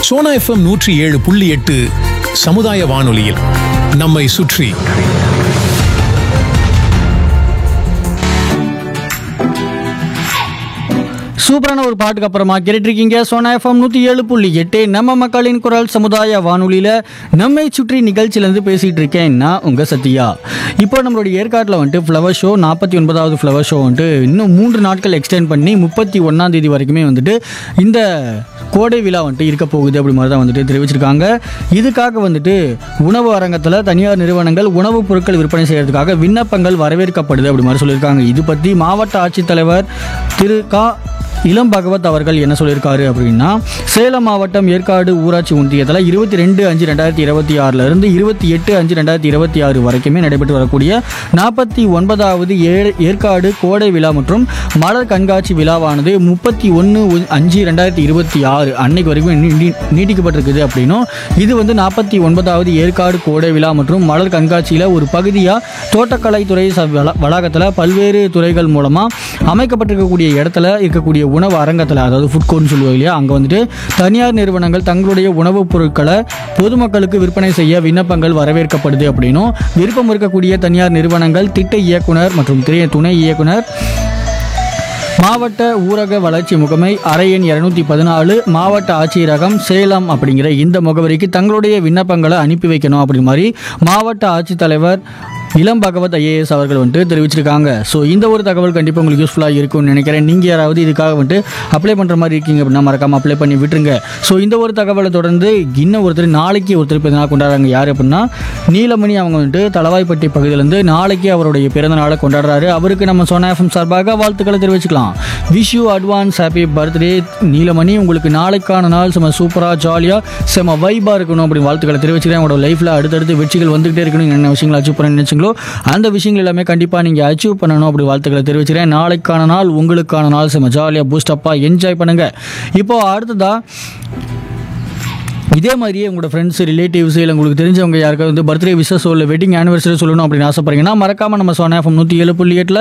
Sona FM நூற்றி ஏழு புள்ளி எட்டு சமுதாய வானொலியில் நம்மை சுற்றி சூப்பரான ஒரு பாட்டுக்கு அப்புறமா கேட்டுருக்கீங்க சோனா எஃப்எம் நூற்றி ஏழு புள்ளி எட்டு நம்ம மக்களின் குரல் சமுதாய வானொலியில் நம்மை சுற்றி நிகழ்ச்சியிலேருந்து பேசிகிட்டு இருக்கேன் நான் உங்கள் சத்யா இப்போ நம்மளுடைய ஏற்காட்டில் வந்துட்டு ஃப்ளவர் ஷோ நாற்பத்தி ஒன்பதாவது ஃப்ளவர் ஷோ வந்துட்டு இன்னும் மூன்று நாட்கள் எக்ஸ்டெண்ட் பண்ணி முப்பத்தி ஒன்றாம் தேதி வரைக்குமே வந்துட்டு இந்த கோடை விழா வந்துட்டு இருக்க போகுது அப்படி மாதிரி தான் வந்துட்டு தெரிவிச்சிருக்காங்க இதுக்காக வந்துட்டு உணவு அரங்கத்தில் தனியார் நிறுவனங்கள் உணவுப் பொருட்கள் விற்பனை செய்யறதுக்காக விண்ணப்பங்கள் வரவேற்கப்படுது அப்படி மாதிரி சொல்லியிருக்காங்க இது பற்றி மாவட்ட ஆட்சித்தலைவர் திரு கா இளம் பகவத் அவர்கள் என்ன சொல்லியிருக்காரு அப்படின்னா சேலம் மாவட்டம் ஏற்காடு ஊராட்சி ஒன்றியத்தில் இருபத்தி ரெண்டு அஞ்சு ரெண்டாயிரத்தி இருபத்தி ஆறிலிருந்து இருபத்தி எட்டு அஞ்சு ரெண்டாயிரத்தி இருபத்தி ஆறு வரைக்குமே நடைபெற்று வரக்கூடிய நாற்பத்தி ஒன்பதாவது ஏ ஏற்காடு கோடை விழா மற்றும் மலர் கண்காட்சி விழாவானது முப்பத்தி ஒன்று அஞ்சு ரெண்டாயிரத்தி இருபத்தி ஆறு அன்னைக்கு வரைக்கும் நீ- நீ- நீட்டிக்கப்பட்டிருக்குது அப்படின்னும் இது வந்து நாற்பத்தி ஒன்பதாவது ஏற்காடு கோடை விழா மற்றும் மலர் கண்காட்சியில் ஒரு பகுதியாக தோட்டக்கலைத்துறை ச- வள- வளாகத்தில் பல்வேறு துறைகள் மூலமாக அமைக்கப்பட்டிருக்கக்கூடிய இடத்துல இருக்கக்கூடிய உணவு அரங்கத்தில் அதாவது ஃபுட் கோர்ட்னு சொல்லுவாங்க இல்லையா அங்கே வந்துட்டு தனியார் நிறுவனங்கள் தங்களுடைய உணவுப் பொருட்களை பொதுமக்களுக்கு விற்பனை செய்ய விண்ணப்பங்கள் வரவேற்கப்படுது அப்படின்னும் விருப்பம் இருக்கக்கூடிய தனியார் நிறுவனங்கள் திட்ட இயக்குனர் மற்றும் திரை- துணை இயக்குனர் மாவட்ட ஊரக வளர்ச்சி முகமை அறை எண் இரநூத்தி பதினாலு மாவட்ட ஆட்சியரகம் சேலம் அப்படிங்கிற இந்த முகவரிக்கு தங்களுடைய விண்ணப்பங்களை அனுப்பி வைக்கணும் அப்படி மாதிரி மாவட்ட ஆட்சித்தலைவர் இளம் பகவத் ஐஏஎஸ் அவர்கள் வந்துட்டு தெரிவிச்சிருக்காங்க ஸோ இந்த ஒரு தகவல் கண்டிப்பாக உங்களுக்கு யூஸ்ஃபுல்லாக இருக்கும்னு நினைக்கிறேன் நீங்கள் யாராவது இதுக்காக வந்துட்டு அப்ளை பண்ணுற மாதிரி இருக்கீங்க அப்படின்னா மறக்காமல் அப்ளை பண்ணி விட்டுருங்க ஸோ இந்த ஒரு தகவலை தொடர்ந்து இன்னும் ஒருத்தர் நாளைக்கு ஒருத்தர் பிறந்தநாள் கொண்டாடுறாங்க யார் அப்படின்னா நீலமணி அவங்க வந்துட்டு தளவாய்ப்பட்டி பகுதியிலேருந்து நாளைக்கு அவருடைய பிறந்த நாளை கொண்டாடுறாரு அவருக்கு நம்ம சோனா எஃப்எம் சார்பாக வாழ்த்துக்களை தெரிவிச்சுக்கலாம் wish you advance happy birthday Neelamani உங்களுக்கு நாளைக்கான நாள் செம சூப்பராக ஜாலியாக செம வைபாக இருக்கணும் அப்படி வாழ்த்துக்களை தெரிவிச்சுக்கிறேன் உங்களோட லைஃப்பில் அடுத்தடுத்து வெற்றிகள் வந்துகிட்டே இருக்கணும் என்ன விஷயங்களை அச்சீவ் பண்ண நினைச்சீங்களோ அந்த விஷயங்கள் எல்லாமே கண்டிப்பாக நீங்கள் அச்சீவ் பண்ணணும் அப்படி வாழ்த்துக்களை தெரிவிச்சுக்கிறேன் நாளைக்கான நாள் உங்களுக்கான நாள் செம ஜாலியாக பூஸ்டப்பாக என்ஜாய் பண்ணுங்கள் இப்போ அடுத்ததாக இதே மாதிரியே உங்களோட ஃப்ரெண்ட்ஸ் ரிலேட்டிவ்ஸ் இல்லை உங்களுக்கு தெரிஞ்சவங்க யாருக்காவது வந்து பர்த்டே விஷஸ் இல்லை வெட்டிங் ஆனிவர்சரி சொல்லணும் அப்படின்னு ஆசைப்படுறீங்கன்னா மறக்காம நம்ம சோனா எஃப்எம் நூற்றி ஏழு புள்ளி எட்டில்